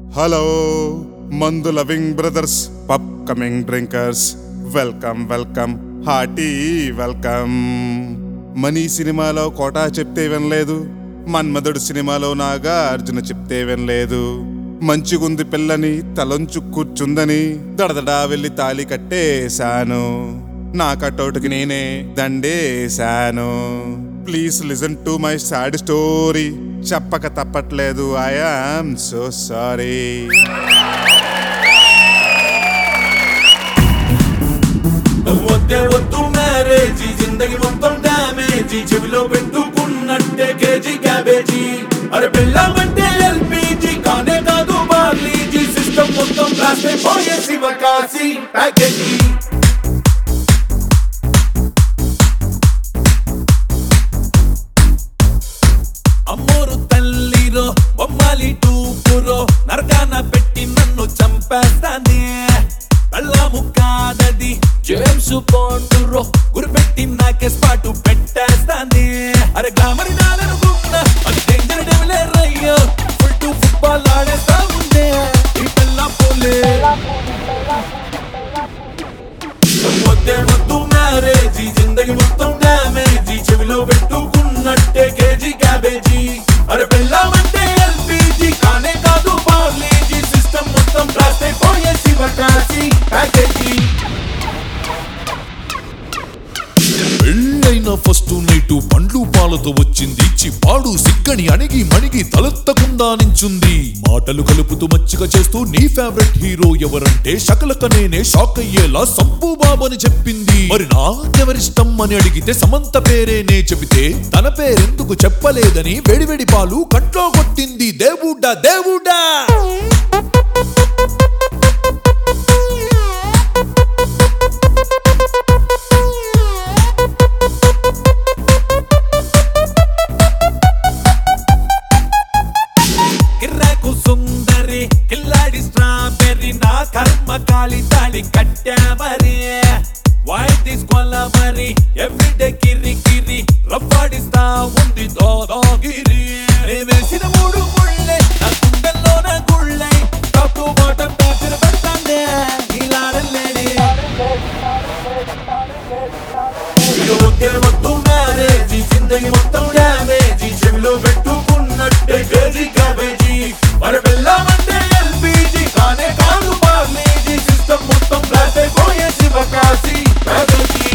hello మందు loving brothers pub coming drinkers welcome welcome hearty welcome money సినిమాలో కోటా చెప్తే వినలేదు మన్మధుడు సినిమాలో నాగా అర్జున చెప్తే వినలేదు మంచిగుంది పిల్లని తలంచు కూర్చుందని దడదడా వెళ్ళి తాలి కట్టేశాను నా కటౌట్కి నేనే దండేశాను please listen to my sad story చెప్పక తప్పట్లేదు ఐ ఆమ్ సో సారీ వద్దే వద్దు మ్యారేజీ జిందగి మొత్తం డ్యామేజీ చెవిలో పెట్టుకున్నట్టే కేజీ క్యాబేజీ అరే పెళ్ళామంటే ఎల్పీజీ కానే కాదు బార్లీజీ సిస్టమ్ మొత్తం బ్లాస్ట్ అయిపోయే శివకాశి ప్యాకేజీ అమ్మోరు తల్లిరో బొమ్మాలి టూపురో నరకాన పెట్టి నన్ను చంపేస్తానే పెళ్ళాము కాదది జేమ్స్ బాండురో గురిపెట్టి నాకే స్పాటు పెట్టేస్తానే అరే గ్లామర్ నాలనుకున్నా అది డేంజర్ డెవిలే రయ్యో ఫుల్ టు ఫుట్బాల్ ఆడేస్తా ఉందే ఈ పెళ్ళ పోలే వద్దే వద్దు మ్యారేజీ జిందగి మొత్తం డ్యామేజీ చెవిలో పెట్టుకున్నట్టే కేజీ క్యాబేజీ అరే పెళ్ళామంటే ఎల్పీజీ కానే కాదు పార్లేజీ సిస్టమ్ మొత్తం బ్లాస్ట్ అయిపోయే శివకాశి ప్యాకేజీ పెళ్ళైన ఫస్ట్ నైట్ పండ్లు పాలతో వచ్చింది చిప్పాడు సిగ్గని అణిగి మణిగి తలెత్తకుండా నించుంది మాటలు కలుపుతూ మచ్చిక చేస్తూ నీ ఫేవరెట్ హీరో ఎవరంటే శకలక నేనే షాక్ అయ్యేలా సంపు బాబని చెప్పింది మరి నాకెవరిష్టం అని అడిగితే సమంత పేరేనే చెబితే తన పేరెందుకు చెప్పలేదని వెడివెడి పాలు కంట్లో కొట్టింది దేవుడా దేవుడా కిర్రాకు సుందరి కిల్లాడి స్ట్రాబెర్రీ నా కర్మ కాలి తాళి కట్టామరి వై తీసుకోవాల మరి ఎవ్రీడే కిరి కిరి రఫాడిస్తా ఉంది దోదోగిరి నే వేసిన మూడు ముళ్ళే నా గుండెల్లో నా గుళ్ళై టాప్ టు బాటమ్ టార్చర్ పెడతాందే ఇలాడలేడి ఇక వద్దే వద్దు మ్యారేజీ జిందగీ మొత్తం డ్యామేజీ చెవిలో పెట్టుకున్నట్టే కేజీ క్యాబేజీ మరి వెళ్ళామంటే ఎల్పీజీ కానే కాదు పార్లేజీ సిస్టమ్ మొత్తం బ్లాస్ట్ అయిపోయే శివకాశి ప్యాకేజీ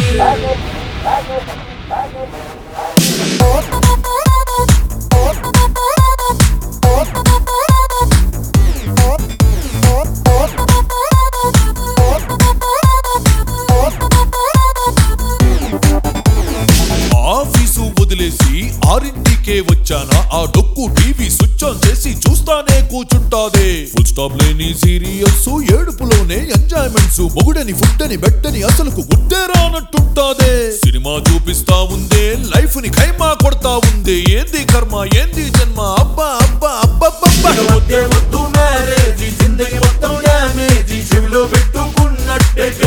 ఆఫీసు వదిలేసి ఆరింటికే వచ్చానా ఆ డొక్కు టీవీ స్విచ్ ఆన్ చేసి చూస్తానే కూర్చుంటాదే ఫుల్ స్టాప్ లేని సీరియల్స్ ఏడుపులోనే ఎంజాయ్మెంట్స్ మొగుడని ఫుడ్డని బెట్టని అసలుకు గుడ్డే రానట్టుంటాదే సినిమా చూపిస్తా ఉందే లైఫ్ ని ఖైమా కొడతా ఉందే ఏంది కర్మ ఏంది జన్మ అబ్బా అబ్బా అబ్బబ్బబ్బా వద్దే వద్దు మ్యారేజీ జిందగీ మొత్తం డ్యామేజీ చెవిలో పెట్టుకున్నట్టే